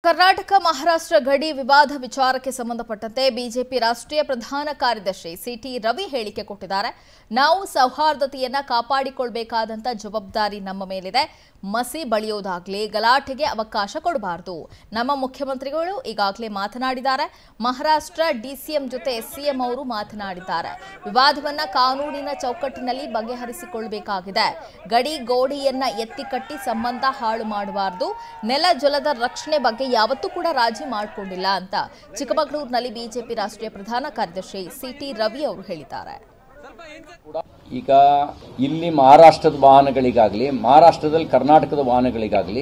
ಕರ್ನಾಟಕ ಮಹಾರಾಷ್ಟ್ರ ಗಡಿ ವಿವಾದ ವಿಚಾರಕ್ಕೆ ಸಂಬಂಧಪಟ್ಟಂತೆ ಬಿಜೆಪಿ ರಾಷ್ಟ್ರೀಯ ಪ್ರಧಾನ ಕಾರ್ಯದರ್ಶಿ ಸಿಟಿ ರವಿ ಹೇಳಿಕೆ ಕೊಟ್ಟಿದ್ದಾರೆ ನಾವು ಸೌಹಾರ್ದತೆಯನ್ನ ಕಾಪಾಡಿಕೊಳ್ಬೇಕಾದಂತ ಜವಾಬ್ದಾರಿ ನಮ್ಮ ಮೇಲಿದೆ ಮಸಿ ಬಳಿಯೋದಾಗ್ಲಿ ಗಲಾಟೆಗೆ ಅವಕಾಶ ಕೊಡಬಾರದು ನಮ್ಮ ಮುಖ್ಯಮಂತ್ರಿಗಳು ಈಗಾಗಲೇ ಮಾತನಾಡಿದ್ದಾರೆ ಮಹಾರಾಷ್ಟ್ರ ಡಿಸಿಎಂ ಜೊತೆ ಸಿಎಂ ಅವರು ಮಾತನಾಡಿದ್ದಾರೆ ವಿವಾದವನ್ನ ಕಾನೂನಿನ ಚೌಕಟ್ಟಿನಲ್ಲಿ ಬಗೆಹರಿಸಿಕೊಳ್ಳಬೇಕಾಗಿದೆ ಗಡಿ ಗೋಡೆಯನ್ನ ಎತ್ತಿ ಕಟ್ಟಿ ಸಂಬಂಧ ಹಾಳು ಮಾಡಬಾರದು ನೆಲ ಜಲದ ರಕ್ಷಣೆ ಬಗ್ಗೆ ಯಾವತ್ತೂ ಕೂಡ ರಾಜಿ ಮಾಡಿಕೊಂಡಿಲ್ಲ ಅಂತ ಚಿಕ್ಕಮಗಳೂರಿನಲ್ಲಿ ಬಿಜೆಪಿ ರಾಷ್ಟ್ರೀಯ ಪ್ರಧಾನ ಕಾರ್ಯದರ್ಶಿ ಸಿಟಿ ರವಿ ಅವರು ಹೇಳಿದ್ದಾರೆ ಈಗ ಇಲ್ಲಿ ಮಹಾರಾಷ್ಟ್ರದ ವಾಹನಗಳಿಗಾಗಲಿ ಮಹಾರಾಷ್ಟ್ರದಲ್ಲಿ ಕರ್ನಾಟಕದ ವಾಹನಗಳಿಗಾಗಲಿ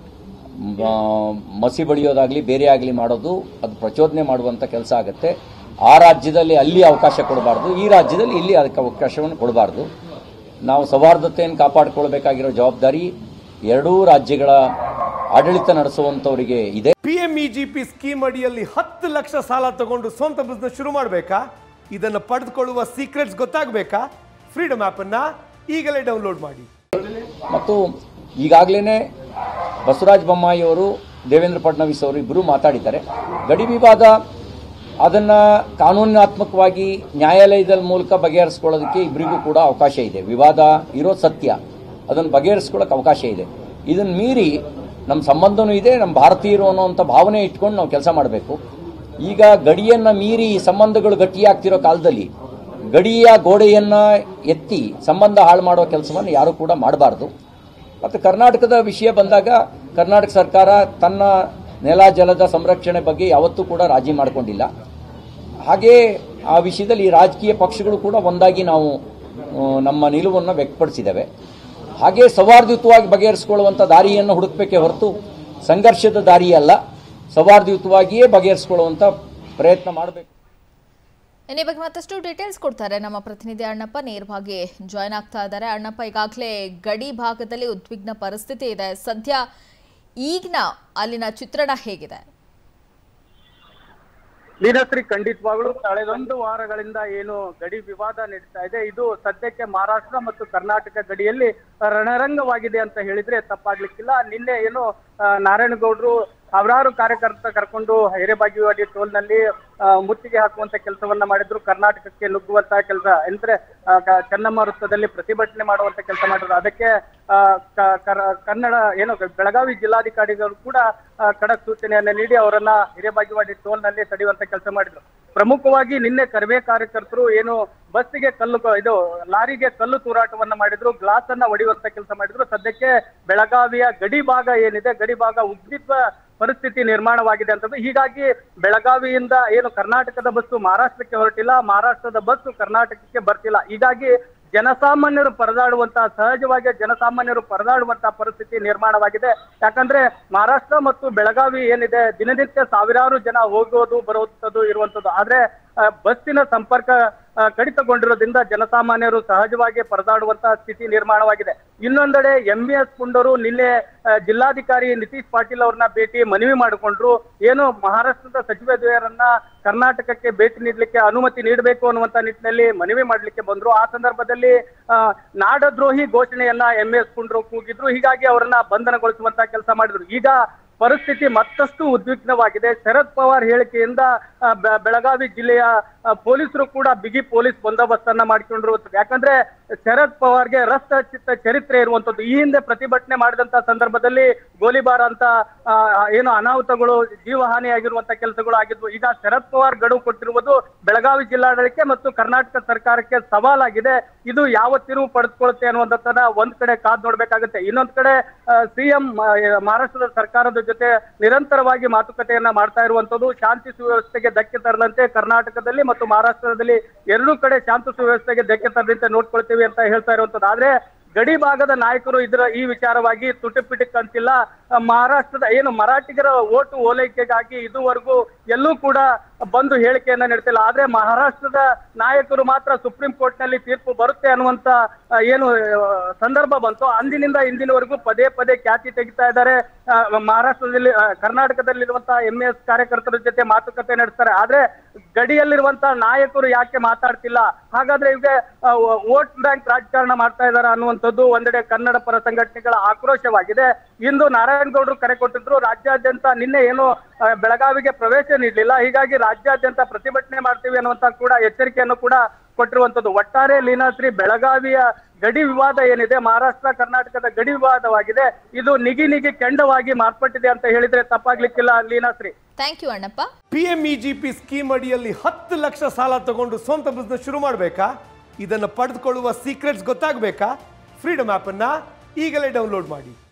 ಮ- ಮಸಿ ಬಳಿಯೋದಾಗಲಿ ಬೇರೆ ಆಗಲಿ ಮಾಡೋದು ಅದು ಪ್ರಚೋದನೆ ಮಾಡುವಂಥ ಕೆಲಸ ಆಗುತ್ತೆ ಆ ರಾಜ್ಯದಲ್ಲಿ ಅಲ್ಲಿ ಅವಕಾಶ ಕೊಡಬಾರ್ದು ಈ ರಾಜ್ಯದಲ್ಲಿ ಇಲ್ಲಿ ಅದಕ್ಕೆ ಅವಕಾಶವನ್ನು ಕೊಡಬಾರ್ದು ನಾವು ಸೌಹಾರ್ದತೆಯನ್ನು ಕಾಪಾಡಿಕೊಳ್ಬೇಕಾಗಿರೋ ಜವಾಬ್ದಾರಿ ಎರಡೂ ರಾಜ್ಯಗಳ ಆಡಳಿತ ನಡೆಸುವಂಥವರಿಗೆ ಇದೆ ಪಿಎಂಇಜಿಪಿ ಸ್ಕೀಮ್ ಅಡಿಯಲ್ಲಿ ಹತ್ತು ಲಕ್ಷ ಸಾಲ ತಗೊಂಡು ಸ್ವಂತ ಬಿಸ್ನೆಸ್ ಶುರು ಮಾಡಬೇಕಾ ಇದನ್ನು ಪಡೆದುಕೊಳ್ಳುವ ಸೀಕ್ರೆಟ್ಸ್ ಗೊತ್ತಾಗಬೇಕಾ ಫ್ರೀಡಮ್ ಆ್ಯಪನ್ನು ಈಗಲೇ ಡೌನ್ಲೋಡ್ ಮಾಡಿ ಮತ್ತು ಈಗಾಗಲೇ ಬಸವರಾಜ ಬೊಮ್ಮಾಯಿ ಅವರು ದೇವೇಂದ್ರ ಫಡ್ನವೀಸ್ ಅವರು ಇಬ್ಬರು ಮಾತಾಡಿದ್ದಾರೆ ಗಡಿ ವಿವಾದ ಅದನ್ನು ಕಾನೂನಾತ್ಮಕವಾಗಿ ನ್ಯಾಯಾಲಯದ ಮೂಲಕ ಬಗೆಹರಿಸ್ಕೊಳ್ಳೋದಕ್ಕೆ ಇಬ್ಬರಿಗೂ ಕೂಡ ಅವಕಾಶ ಇದೆ ವಿವಾದ ಇರೋದು ಸತ್ಯ ಅದನ್ನು ಬಗೆಹರಿಸ್ಕೊಳ್ಳೋಕೆ ಅವಕಾಶ ಇದೆ ಇದನ್ನು ಮೀರಿ ನಮ್ಮ ಸಂಬಂಧನೂ ಇದೆ ನಮ್ಮ ಭಾರತೀಯರು ಅನ್ನೋಂಥ ಭಾವನೆ ಇಟ್ಕೊಂಡು ನಾವು ಕೆಲಸ ಮಾಡಬೇಕು ಈಗ ಗಡಿಯನ್ನು ಮೀರಿ ಸಂಬಂಧಗಳು ಗಟ್ಟಿಯಾಗ್ತಿರೋ ಕಾಲದಲ್ಲಿ ಗಡಿಯ ಗೋಡೆಯನ್ನು ಎತ್ತಿ ಸಂಬಂಧ ಹಾಳು ಮಾಡೋ ಕೆಲಸವನ್ನು ಯಾರೂ ಕೂಡ ಮಾಡಬಾರ್ದು ಮತ್ತು ಕರ್ನಾಟಕದ ವಿಷಯ ಬಂದಾಗ ಕರ್ನಾಟಕ ಸರ್ಕಾರ ತನ್ನ ನೆಲ ಜಲದ ಸಂರಕ್ಷಣೆ ಬಗ್ಗೆ ಯಾವತ್ತೂ ಕೂಡ ರಾಜಿ ಮಾಡಿಕೊಂಡಿಲ್ಲ ಹಾಗೇ ಆ ವಿಷಯದಲ್ಲಿ ಈ ರಾಜಕೀಯ ಪಕ್ಷಗಳು ಕೂಡ ಒಂದಾಗಿ ನಾವು ಆ, ನಮ್ಮ ನಿಲುವನ್ನು ವ್ಯಕ್ತಪಡಿಸಿದ್ದೇವೆ ಹಾಗೆ ಸೌಹಾರ್ದಯುತವಾಗಿ ಬಗೆಹರಿಸಿಕೊಳ್ಳುವಂಥ ದಾರಿಯನ್ನು ಹುಡುಕಬೇಕೇ ಹೊರತು ಸಂಘರ್ಷದ ದಾರಿಯಲ್ಲ ಸೌಹಾರ್ದಯುತವಾಗಿಯೇ ಬಗೆಹರಿಸಿಕೊಳ್ಳುವಂಥ ಪ್ರಯತ್ನ ಮಾಡಬೇಕು ಇನ್ನು ಈ ಬಗ್ಗೆ ಮತ್ತಷ್ಟು ಡೀಟೇಲ್ಸ್ ಕೊಡ್ತಾರೆ ನಮ್ಮ ಪ್ರತಿನಿಧಿ ಅಣ್ಣಪ್ಪ ನೇರವಾಗಿ ಜಾಯ್ನ್ ಆಗ್ತಾ ಇದ್ದಾರೆ ಅಣ್ಣಪ್ಪ ಈಗಾಗಲೇ ಗಡಿ ಭಾಗದಲ್ಲಿ ಉದ್ವಿಗ್ನ ಪರಿಸ್ಥಿತಿ ಇದೆ ಸದ್ಯ ಈಗಿನ ಅಲ್ಲಿನ ಚಿತ್ರಣ ಹೇಗಿದೆ ಲೀಲಾಶ್ರೀ ಖಂಡಿತವಾಗ್ಲೂ ಕಳೆದೊಂದು ವಾರಗಳಿಂದ ಏನು ಗಡಿ ವಿವಾದ ನಡೀತಾ ಇದೆ ಇದು ಸದ್ಯಕ್ಕೆ ಮಹಾರಾಷ್ಟ್ರ ಮತ್ತು ಕರ್ನಾಟಕ ಗಡಿಯಲ್ಲಿ ರಣರಂಗವಾಗಿದೆ ಅಂತ ಹೇಳಿದ್ರೆ ತಪ್ಪಾಗ್ಲಿಕ್ಕಿಲ್ಲ ನಿನ್ನೆ ಏನು ಆ, ನಾರಾಯಣಗೌಡರು ಸಾವಿರಾರು ಕಾರ್ಯಕರ್ತ ಕರ್ಕೊಂಡು ಹಿರೇಬಾಗಿವಾಡಿ ಟೋಲ್ನಲ್ಲಿ ಆ, ಮುತ್ತಿಗೆ ಹಾಕುವಂತ ಕೆಲಸವನ್ನ ಮಾಡಿದ್ರು ಕರ್ನಾಟಕಕ್ಕೆ ನುಗ್ಗುವಂತ ಕೆಲಸ ಅಂದ್ರೆ ಆ, ಕ- ಚೆನ್ನಮ್ಮ ವೃತ್ತದಲ್ಲಿ ಪ್ರತಿಭಟನೆ ಮಾಡುವಂತ ಕೆಲಸ ಮಾಡಿದ್ರು ಅದಕ್ಕೆ ಆ, ಕ- ಕರ- ಕನ್ನಡ ಏನು ಬೆಳಗಾವಿ ಜಿಲ್ಲಾಧಿಕಾರಿಗಳು ಕೂಡ ಆ, ಖಡಕ್ ಸೂಚನೆಯನ್ನ ನೀಡಿ ಅವರನ್ನ ಹಿರೇಬಾಗಿವಾಡಿ ಟೋಲ್ನಲ್ಲಿ ತಡೆಯುವಂತ ಕೆಲಸ ಮಾಡಿದ್ರು ಪ್ರಮುಖವಾಗಿ ನಿನ್ನೆ ಕರ್ವೆ ಕಾರ್ಯಕರ್ತರು ಏನು ಬಸ್ಸಿಗೆ ಕಲ್ಲು ಕ- ಇದು ಲಾರಿಗೆ ಕಲ್ಲು ತೂರಾಟವನ್ನ ಮಾಡಿದ್ರು ಗ್ಲಾಸ್ ಅನ್ನ ಹೊಡೆಯುವಂತ ಕೆಲಸ ಮಾಡಿದ್ರು ಸದ್ಯಕ್ಕೆ ಬೆಳಗಾವಿಯ ಗಡಿ ಭಾಗ ಏನಿದೆ ಗಡಿ ಭಾಗ ಉದ್ವಿಗ್ನ ಪರಿಸ್ಥಿತಿ ನಿರ್ಮಾಣವಾಗಿದೆ ಅಂತಂದ್ರೆ ಹೀಗಾಗಿ ಬೆಳಗಾವಿಯಿಂದ ಏನು ಕರ್ನಾಟಕದ ಬಸ್ಸು ಮಹಾರಾಷ್ಟ್ರಕ್ಕೆ ಹೊರಟಿಲ್ಲ ಮಹಾರಾಷ್ಟ್ರದ ಬಸ್ಸು ಕರ್ನಾಟಕಕ್ಕೆ ಬರ್ತಿಲ್ಲ ಹೀಗಾಗಿ ಜನಸಾಮಾನ್ಯರು ಪರದಾಡುವಂತಹ ಸಹಜವಾಗಿ ಜನಸಾಮಾನ್ಯರು ಪರದಾಡುವಂತಹ ಪರಿಸ್ಥಿತಿ ನಿರ್ಮಾಣವಾಗಿದೆ ಯಾಕಂದ್ರೆ ಮಹಾರಾಷ್ಟ್ರ ಮತ್ತು ಬೆಳಗಾವಿ ಏನಿದೆ ದಿನನಿತ್ಯ ಸಾವಿರಾರು ಜನ ಹೋಗೋದು ಬರುವಂತದ್ದು ಇರುವಂತದ್ದು ಆದ್ರೆ ಆ, ಬಸ್ಸಿನ ಸಂಪರ್ಕ ಆ, ಕಡಿತಗೊಂಡಿರೋದ್ರಿಂದ ಜನಸಾಮಾನ್ಯರು ಸಹಜವಾಗಿ ಪರದಾಡುವಂತಹ ಸ್ಥಿತಿ ನಿರ್ಮಾಣವಾಗಿದೆ ಇನ್ನೊಂದೆಡೆ ಎಂ ಬಿ ಎಸ್ ಪುಂಡರು ನಿನ್ನೆ ಆ, ಜಿಲ್ಲಾಧಿಕಾರಿ ನಿತೀಶ್ ಪಾಟೀಲ್ ಅವ್ರನ್ನ ಭೇಟಿ ಮನವಿ ಮಾಡಿಕೊಂಡ್ರು ಏನು ಮಹಾರಾಷ್ಟ್ರದ ಸಚಿವದ್ವಯರನ್ನ ಕರ್ನಾಟಕಕ್ಕೆ ಭೇಟಿ ನೀಡಲಿಕ್ಕೆ ಅನುಮತಿ ನೀಡಬೇಕು ಅನ್ನುವಂತ ನಿಟ್ಟಿನಲ್ಲಿ ಮನವಿ ಮಾಡ್ಲಿಕ್ಕೆ ಬಂದ್ರು ಆ ಸಂದರ್ಭದಲ್ಲಿ ಆ, ನಾಡದ್ರೋಹಿ ಘೋಷಣೆಯನ್ನ ಎಂ ಎಸ್ ಪುಂಡ್ರು ಕೂಗಿದ್ರು ಹೀಗಾಗಿ ಅವರನ್ನ ಬಂಧನಗೊಳಿಸುವಂತ ಕೆಲಸ ಮಾಡಿದ್ರು ಈಗ ಪರಿಸ್ಥಿತಿ ಮತ್ತಷ್ಟು ಉದ್ವಿಗ್ನವಾಗಿದೆ ಶರದ್ ಪವಾರ್ ಹೇಳಿಕೆಯಿಂದ ಆ, ಬೆ- ಬೆಳಗಾವಿ ಜಿಲ್ಲೆಯ ಆ, ಪೊಲೀಸರು ಕೂಡ ಬಿಗಿ ಪೊಲೀಸ್ ಬಂದೋಬಸ್ತನ್ನ ಮಾಡಿಕೊಂಡಿರುವಂತದ್ದು ಯಾಕಂದ್ರೆ ಶರದ್ ಪವಾರ್ಗೆ ರಕ್ತಚಿತ್ತ ಚರಿತ್ರೆ ಇರುವಂತದ್ದು ಈ ಹಿಂದೆ ಪ್ರತಿಭಟನೆ ಮಾಡಿದಂತ ಸಂದರ್ಭದಲ್ಲಿ ಗೋಲಿಬಾರ್ ಅಂತ ಆ, ಏನು ಅನಾಹುತಗಳು ಜೀವಹಾನಿಯಾಗಿರುವಂತ ಕೆಲಸಗಳು ಆಗಿದ್ವು ಈಗ ಶರದ್ ಪವಾರ್ ಗಡುವು ಕೊಟ್ಟಿರುವುದು ಬೆಳಗಾವಿ ಜಿಲ್ಲಾಡಳಿತಕ್ಕೆ ಮತ್ತು ಕರ್ನಾಟಕ ಸರ್ಕಾರಕ್ಕೆ ಸವಾಲಾಗಿದೆ ಇದು ಯಾವ ತಿರುವು ಪಡೆದುಕೊಳ್ಳುತ್ತೆ ಅನ್ನುವಂಥದ್ದನ್ನ ಒಂದ್ ಕಡೆ ಕಾದ್ ನೋಡ್ಬೇಕಾಗುತ್ತೆ ಇನ್ನೊಂದ್ ಕಡೆ ಸಿಎಂ ಮಹಾರಾಷ್ಟ್ರದ ಸರ್ಕಾರದ ಜೊತೆ ನಿರಂತರವಾಗಿ ಮಾತುಕತೆಯನ್ನ ಮಾಡ್ತಾ ಇರುವಂತದ್ದು ಶಾಂತಿ ಸುವ್ಯವಸ್ಥೆಗೆ ಧಕ್ಕೆ ತರದಂತೆ ಕರ್ನಾಟಕದಲ್ಲಿ ಮತ್ತು ಮಹಾರಾಷ್ಟ್ರದಲ್ಲಿ ಎರಡೂ ಕಡೆ ಶಾಂತಿ ಸುವ್ಯವಸ್ಥೆಗೆ ಧಕ್ಕೆ ತರದಂತೆ ನೋಡ್ಕೊಳ್ತೀವಿ ಅಂತ ಹೇಳ್ತಾ ಇರುವಂತದ್ದು ಆದ್ರೆ ಗಡಿ ಭಾಗದ ನಾಯಕರು ಇದರ ಈ ವಿಚಾರವಾಗಿ ತುಟಿ ಪಿಟಿಕ್ ಅಂತಿಲ್ಲ ಆ, ಮಹಾರಾಷ್ಟ್ರದ ಏನು ಮರಾಠಿಗರ ಓಟು ಓಲೈಕೆಗಾಗಿ ಇದುವರೆಗೂ ಎಲ್ಲೂ ಕೂಡ ಬಂದು ಹೇಳಿಕೆಯನ್ನ ನೀಡ್ತಿಲ್ಲ ಆದ್ರೆ ಮಹಾರಾಷ್ಟ್ರದ ನಾಯಕರು ಮಾತ್ರ ಸುಪ್ರೀಂ ಕೋರ್ಟ್ ನಲ್ಲಿ ತೀರ್ಪು ಬರುತ್ತೆ ಅನ್ನುವಂತ ಆ, ಏನು ಆ, ಸಂದರ್ಭ ಬಂತು ಅಂದಿನಿಂದ ಇಂದಿನವರೆಗೂ ಪದೇ ಪದೇ ಖ್ಯಾತಿ ತೆಗಿತಾ ಇದ್ದಾರೆ ಆ, ಮಹಾರಾಷ್ಟ್ರದಲ್ಲಿ ಆ, ಕರ್ನಾಟಕದಲ್ಲಿರುವಂತಹ ಎಂ ಎಸ್ ಕಾರ್ಯಕರ್ತರ ಜೊತೆ ಮಾತುಕತೆ ನಡೆಸ್ತಾರೆ ಆದ್ರೆ ಗಡಿಯಲ್ಲಿರುವಂತಹ ನಾಯಕರು ಯಾಕೆ ಮಾತಾಡ್ತಿಲ್ಲ ಹಾಗಾದ್ರೆ ಈಗ ವೋಟ್ ಬ್ಯಾಂಕ್ ರಾಜಕಾರಣ ಮಾಡ್ತಾ ಇದಾರ ಅನ್ನುವಂಥದ್ದು ಒಂದೆಡೆ ಕನ್ನಡ ಪರ ಸಂಘಟನೆಗಳ ಆಕ್ರೋಶವಾಗಿದೆ ಇಂದು ನಾರಾಯಣಗೌಡರು ಕರೆ ಕೊಟ್ಟಿದ್ರು ರಾಜ್ಯಾದ್ಯಂತ ನಿನ್ನೆ ಏನು ಆ, ಬೆಳಗಾವಿಗೆ ಪ್ರವೇಶ ನೀಡಲಿಲ್ಲ ಹೀಗಾಗಿ ರಾಜ್ಯಾದ್ಯಂತ ಪ್ರತಿಭಟನೆ ಮಾಡ್ತೀವಿ ಅನ್ನುವಂತ ಕೂಡ ಎಚ್ಚರಿಕೆಯನ್ನು ಕೂಡ ಕೊಟ್ಟಿರುವಂತದ್ದು ಒಟ್ಟಾರೆ ಲೀನಾಶ್ರೀ ಬೆಳಗಾವಿಯ ಗಡಿ ವಿವಾದ ಏನಿದೆ ಮಹಾರಾಷ್ಟ್ರ ಕರ್ನಾಟಕದ ಗಡಿ ವಿವಾದವಾಗಿದೆ ಇದು ನಿಗಿ ನಿಗಿ ಕೆಂಡವಾಗಿ ಮಾರ್ಪಟ್ಟಿದೆ ಅಂತ ಹೇಳಿದ್ರೆ ತಪ್ಪಾಗ್ಲಿಕ್ಕಿಲ್ಲ Leenashree thank you Annappa P M E G P scheme ಅಡಿಯಲ್ಲಿ ಹತ್ತು ಲಕ್ಷ ಸಾಲ ತಗೊಂಡು ಸ್ವಂತ ಬಿಸ್ನೆಸ್ ಶುರು ಮಾಡಬೇಕಾ ಇದನ್ನು ಪಡೆದುಕೊಳ್ಳುವ ಸೀಕ್ರೆಟ್ಸ್ ಗೊತ್ತಾಗಬೇಕಾ ಫ್ರೀಡಮ್ ಆ್ಯಪನ್ನು ಈಗಲೇ ಡೌನ್ಲೋಡ್ ಮಾಡಿ